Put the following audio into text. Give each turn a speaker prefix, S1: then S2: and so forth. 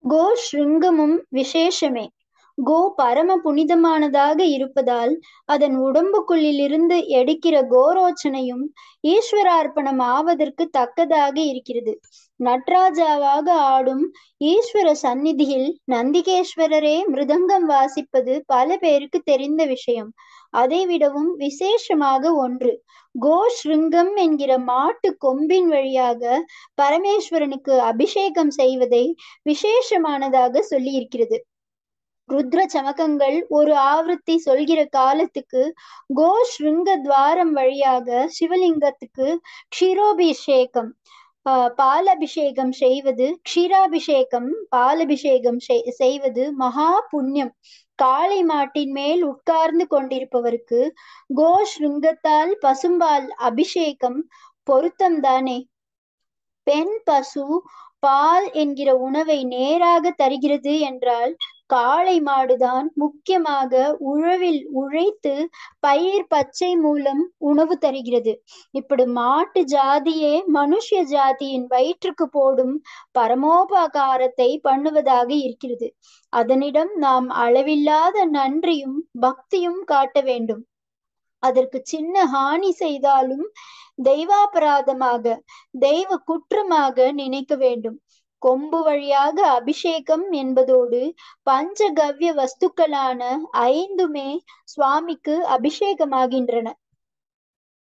S1: கோ ஸ்ருங்கமும் விசேஷமே கோ பரம புனிதமானதாக இருப்பதால் அதன் உடம்புக்குள்ளிலிருந்து எடுக்கிற கோரோச்சனையும் ஈஸ்வரார்ப்பணம் ஆவதற்கு தக்கதாக இருக்கிறது நட்ராஜாவாக ஆடும் ஈஸ்வர சந்நிதியில் நந்திகேஸ்வரரே மிருதங்கம் வாசிப்பது பல பேருக்கு தெரிந்த விஷயம் அதை விடவும் விசேஷமாக ஒன்று கோ ஸ்ருங்கம் என்கிற மாட்டு கொம்பின் வழியாக பரமேஸ்வரனுக்கு அபிஷேகம் செய்வதை விசேஷமானதாக சொல்லி இருக்கிறது ருத்ர சமக்கங்கள் ஒரு ஆவೃತ್ತಿ சொல்கிற காலத்துக்கு கோ ஸ்ருங்க துவாரம் வழியாக சிவலிங்கத்துக்கு க்ஷீரோபிஷேகம் பாலபிஷேகம் செய்வது க்ஷீராபிஷேகம் பாலபிஷேகம் செய்வது மகா புண்ணியம் காளை மாட்டின் மேல் உட்கார்ந்து கொண்டிருப்பவருக்கு கோ ஸ்ருங்கத்தால் பசும்பால் அபிஷேகம் பொருத்தம் தானே பெண் பசு பால் என்கிற உணவை நேராக தருகிறது என்றால் காளை மாடுதான் முக்கியமாக உழவில் உழைத்து பயிர் பச்சை மூலம் உணவு தருகிறது இப்படி மாட்டு ஜாதியே மனுஷ ஜாதியின் வயிற்றுக்கு போடும் பரமோபகாரத்தை பண்ணுவதாக இருக்கிறது அதனிடம் நாம் அளவில்லாத நன்றியும் பக்தியும் காட்ட வேண்டும் அதற்கு சின்ன ஹானி செய்தாலும் தெய்வாபராதமாக தெய்வ குற்றமாக நினைக்க வேண்டும் கொம்பு வழியாக அபிஷேகம் என்பதோடு பஞ்சகவ்ய வஸ்துக்களான ஐந்துமே சுவாமிக்கு அபிஷேகமாகின்றன